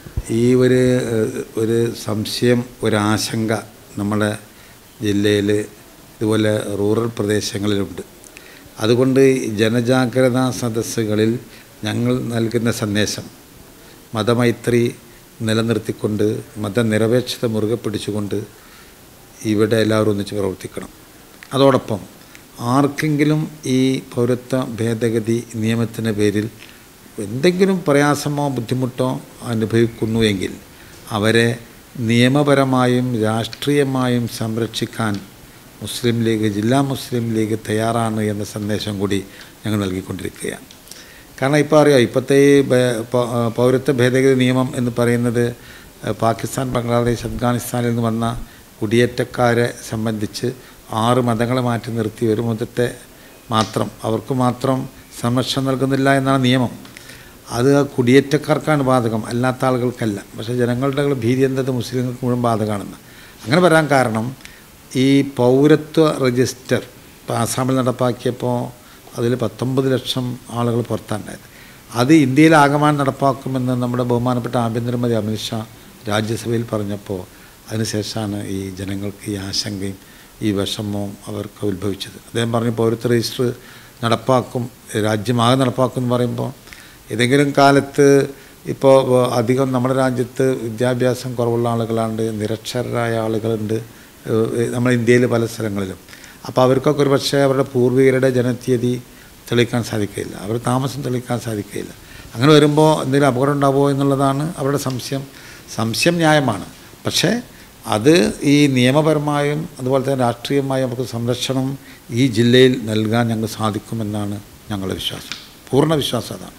ഈ ഒരു ഏഹ്, ഒരു സംശയം ഒരാശങ്ക നമ്മുടെ ജില്ലയിൽ ഇതുപോലെ റൂറൽ പ്രദേശങ്ങളിലുണ്ട് അതുകൊണ്ട് ഈ ജനജാഗ്രതാ സദസ്സുകളിൽ ഞങ്ങൾ നൽകുന്ന സന്ദേശം മതമൈത്രി നിലനിർത്തിക്കൊണ്ട് മതനിരപേക്ഷത മുറുകെ പിടിച്ചുകൊണ്ട് ഇവിടെ എല്ലാവരും ഒന്നിച്ച് പ്രവർത്തിക്കണം അതോടൊപ്പം ആർക്കെങ്കിലും ഈ പൗരത്വ ഭേദഗതി നിയമത്തിൻ്റെ പേരിൽ എന്തെങ്കിലും പ്രയാസമോ ബുദ്ധിമുട്ടോ അനുഭവിക്കുന്നുവെങ്കിൽ അവരെ നിയമപരമായും രാഷ്ട്രീയമായും സംരക്ഷിക്കാൻ മുസ്ലിം ലീഗ് ജില്ലാ മുസ്ലിം ലീഗ് തയ്യാറാണ് എന്ന സന്ദേശം കൂടി ഞങ്ങൾ നൽകിക്കൊണ്ടിരിക്കുകയാണ് കാരണം ഇപ്പോൾ അറിയാം ഇപ്പോഴത്തെ ഈ ഭേ- പ- ആ, പൗരത്വ ഭേദഗതി നിയമം എന്ന് പറയുന്നത് ആ, പാകിസ്ഥാൻ ബംഗ്ലാദേശ് അഫ്ഗാനിസ്ഥാനിൽ നിന്ന് വന്ന കുടിയേറ്റക്കാരെ സംബന്ധിച്ച് ആറ് മതങ്ങളെ മാറ്റി നിർത്തി ഒരു മതത്തെ മാത്രം അവർക്ക് മാത്രം സംരക്ഷണം നൽകുന്നില്ല എന്നാണ് നിയമം അത് ആ കുടിയേറ്റക്കാർക്കാണ് ബാധകം അല്ലാത്ത ആളുകൾക്കല്ല പക്ഷേ ജനങ്ങളുടെ ഭീതി എന്നത് മുസ്ലിങ്ങൾക്ക് മുഴുവൻ ബാധകമാണെന്ന് അങ്ങനെ വരാൻ കാരണം ഈ പൗരത്വ രജിസ്റ്റർ ഇപ്പോൾ ആസാമിൽ നടപ്പാക്കിയപ്പോൾ അതിൽ പത്തൊമ്പത് ലക്ഷം ആളുകൾ പുറത്താണ്ടായത് അത് ഇന്ത്യയിൽ ആകമാനം നടപ്പാക്കുമെന്ന് നമ്മുടെ ബഹുമാനപ്പെട്ട ആഭ്യന്തരമന്ത്രി അമിത്ഷാ രാജ്യസഭയിൽ പറഞ്ഞപ്പോൾ അതിനുശേഷമാണ് ഈ ജനങ്ങൾക്ക് ഈ ആശങ്കയും ഈ വിഷമവും അവർക്ക് ഉത്ഭവിച്ചത് അദ്ദേഹം പറഞ്ഞു പൗരത്വ രജിസ്റ്റർ നടപ്പാക്കും രാജ്യമാകെ നടപ്പാക്കും എന്ന് പറയുമ്പോൾ ഏതെങ്കിലും കാലത്ത് ഇപ്പോൾ അധികം നമ്മുടെ രാജ്യത്ത് വിദ്യാഭ്യാസം കുറവുള്ള ആളുകളാണ്ട് നിരക്ഷരരായ ആളുകളുണ്ട് ഏഹ് നമ്മുടെ ഇന്ത്യയിൽ പല സ്ഥലങ്ങളിലും അപ്പോൾ അവർക്കൊക്കെ ഒരു പക്ഷേ അവരുടെ പൂർവികരുടെ ജനതീയതി തെളിയിക്കാൻ സാധിക്കില്ല അവർ താമസം തെളിയിക്കാൻ സാധിക്കില്ല അങ്ങനെ വരുമ്പോൾ എന്തെങ്കിലും അപകടം ഉണ്ടാവുമോ എന്നുള്ളതാണ് അവരുടെ സംശയം സംശയം ന്യായമാണ് പക്ഷേ അത് ഈ നിയമപരമായും അതുപോലെ തന്നെ രാഷ്ട്രീയമായും നമുക്ക് സംരക്ഷണം ഈ ജില്ലയിൽ നൽകാൻ ഞങ്ങൾക്ക് സാധിക്കുമെന്നാണ് ഞങ്ങളുടെ വിശ്വാസം പൂർണ്ണ വിശ്വാസം അതാണ്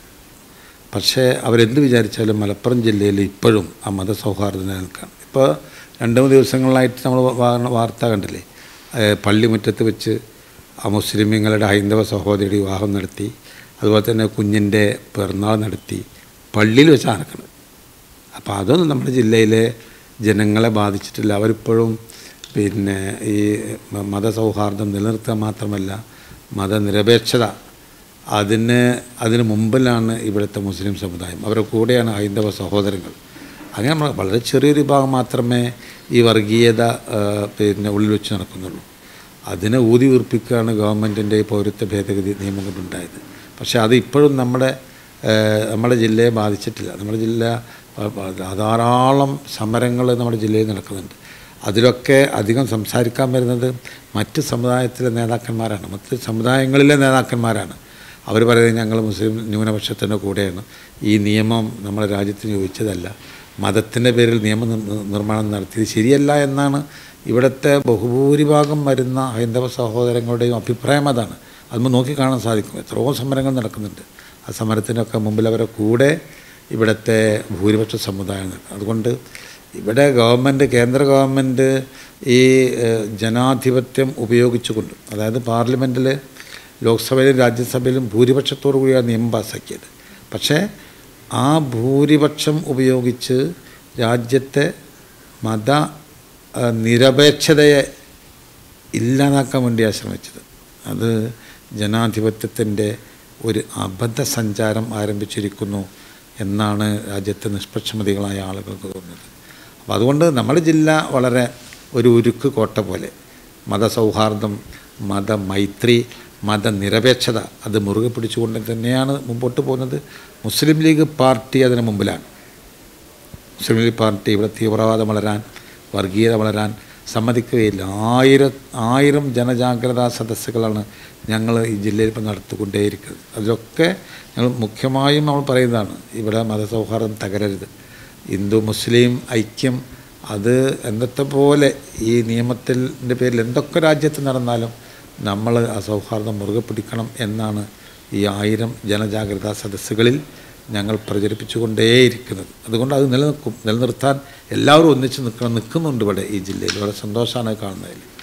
പക്ഷേ അവരെന്ത് വിചാരിച്ചാലും മലപ്പുറം ജില്ലയിൽ ഇപ്പോഴും ആ മതസൗഹാർദ്ദം നിലനിൽക്കുകയാണ് ഇപ്പോൾ രണ്ട് മൂന്ന് ദിവസങ്ങളിലായിട്ട് നമ്മൾ വാ- വാർത്ത കണ്ടില്ലേ ഏഹ് പള്ളിമുറ്റത്ത് വെച്ച് ആ മുസ്ലിമീങ്ങളുടെ ഹൈന്ദവ സഹോദരിയുടെ വിവാഹം നടത്തി അതുപോലെ തന്നെ കുഞ്ഞിൻ്റെ പിറന്നാൾ നടത്തി പള്ളിയിൽ വെച്ചാണ് നടക്കുന്നത് അപ്പോൾ അതൊന്നും നമ്മുടെ ജില്ലയിലെ ജനങ്ങളെ ബാധിച്ചിട്ടില്ല അവരിപ്പോഴും പിന്നെ ഈ മ- മതസൗഹാർദ്ദം നിലനിർത്തുക മാത്രമല്ല മതനിരപേക്ഷത അതിന് അതിന് മുമ്പിലാണ് ഇവിടുത്തെ മുസ്ലിം സമുദായം അവരുടെ കൂടെയാണ് ഹൈന്ദവ സഹോദരങ്ങൾ അങ്ങനെ നമ്മൾ വളരെ ചെറിയൊരു വിഭാഗം മാത്രമേ ഈ വർഗീയത ആ, പിന്നെ ഉള്ളിൽ വെച്ച് നടക്കുന്നുള്ളൂ അതിനെ ഊതി വീർപ്പിക്കുകയാണ് ഗവൺമെൻറ്റിൻ്റെ ഈ പൗരത്വ ഭേദഗതി നിയമം കൊണ്ടുണ്ടായത് പക്ഷേ അത് ഇപ്പോഴും നമ്മുടെ ഏഹ്, നമ്മുടെ ജില്ലയെ ബാധിച്ചിട്ടില്ല നമ്മുടെ ജില്ല പ- പ- ധാരാളം സമരങ്ങൾ നമ്മുടെ ജില്ലയിൽ നടക്കുന്നുണ്ട് അതിലൊക്കെ അധികം സംസാരിക്കാൻ വരുന്നത് മറ്റ് സമുദായത്തിലെ നേതാക്കന്മാരാണ് മറ്റ് സമുദായങ്ങളിലെ നേതാക്കന്മാരാണ് അവർ പറയുന്നത് ഞങ്ങൾ മുസ്ലിം ന്യൂനപക്ഷത്തിൻ്റെ കൂടെയാണ് ഈ നിയമം നമ്മുടെ രാജ്യത്തിന് യോജിച്ചതല്ല മതത്തിൻ്റെ പേരിൽ നിയമ നിർ- നിർമ്മാണം നടത്തിയത് ശരിയല്ല എന്നാണ് ഇവിടുത്തെ ബഹുഭൂരിഭാഗം വരുന്ന ഹൈന്ദവ സഹോദരങ്ങളുടെയും അഭിപ്രായം അതാണ് അത് നമുക്ക് നോക്കിക്കാണാൻ സാധിക്കും എത്രയോ സമരങ്ങൾ നടക്കുന്നുണ്ട് ആ സമരത്തിനൊക്കെ മുമ്പിൽ അവരെ കൂടെ ഇവിടുത്തെ ഭൂരിപക്ഷ സമുദായം നിൽക്കും അതുകൊണ്ട് ഇവിടെ ഗവൺമെൻറ് കേന്ദ്ര ഗവൺമെൻറ് ഈ ഏഹ്, ജനാധിപത്യം ഉപയോഗിച്ചുകൊണ്ട് അതായത് പാർലമെൻറ്റിൽ ലോക്സഭയിലും രാജ്യസഭയിലും ഭൂരിപക്ഷത്തോടു കൂടിയാണ് നിയമം പാസ്സാക്കിയത് പക്ഷേ ആ ഭൂരിപക്ഷം ഉപയോഗിച്ച് രാജ്യത്തെ മത ആ, നിരപേക്ഷതയെ ഇല്ലാതാക്കാൻ വേണ്ടിയാണ് ശ്രമിച്ചത് അത് ജനാധിപത്യത്തിൻ്റെ ഒരു അബദ്ധ സഞ്ചാരം ആരംഭിച്ചിരിക്കുന്നു എന്നാണ് രാജ്യത്തെ നിഷ്പക്ഷമതികളായ ആളുകൾക്ക് തോന്നുന്നത് അപ്പോൾ അതുകൊണ്ട് നമ്മുടെ ജില്ല വളരെ ഒരു ഉരുക്ക് കോട്ട പോലെ മതസൗഹാർദ്ദം മതമൈത്രി മതനിരപേക്ഷത അത് മുറുകെ പിടിച്ചുകൊണ്ട് തന്നെയാണ് മുമ്പോട്ട് പോകുന്നത് മുസ്ലിം ലീഗ് പാർട്ടി അതിന് മുമ്പിലാണ് മുസ്ലിം ലീഗ് പാർട്ടി ഇവിടെ തീവ്രവാദം വളരാൻ വർഗീയത വളരാൻ സമ്മതിക്കുകയില്ല ആയിരം ആയിരം ജനജാഗ്രതാ സദസ്സുകളാണ് ഞങ്ങൾ ഈ ജില്ലയിൽ ഇപ്പോൾ നടത്തിക്കൊണ്ടേയിരിക്കുന്നത് അതിലൊക്കെ ഞങ്ങൾ മുഖ്യമായും നമ്മൾ പറയുന്നതാണ് ഇവിടെ മതസൗഹാർദ്ദം തകരരുത് ഹിന്ദു മുസ്ലിം ഐക്യം അത് എന്നത്തെ പോലെ ഈ നിയമത്തിൻ്റെ പേരിൽ എന്തൊക്കെ രാജ്യത്ത് നടന്നാലും നമ്മൾ ആ സൗഹാർദ്ദം മുറുകെ പിടിക്കണം എന്നാണ് ഈ ആയിരം ജനജാഗ്രതാ സദസ്സുകളിൽ ഞങ്ങൾ പ്രചരിപ്പിച്ചുകൊണ്ടേയിരിക്കുന്നത് അതുകൊണ്ട് അത് നിലനിൽക്കും നിലനിർത്താൻ എല്ലാവരും ഒന്നിച്ച് നിൽക്കണം നിൽക്കുന്നുണ്ട് ഇവിടെ ഈ ജില്ലയിൽ വളരെ സന്തോഷമാണ് കാണുന്നതിൽ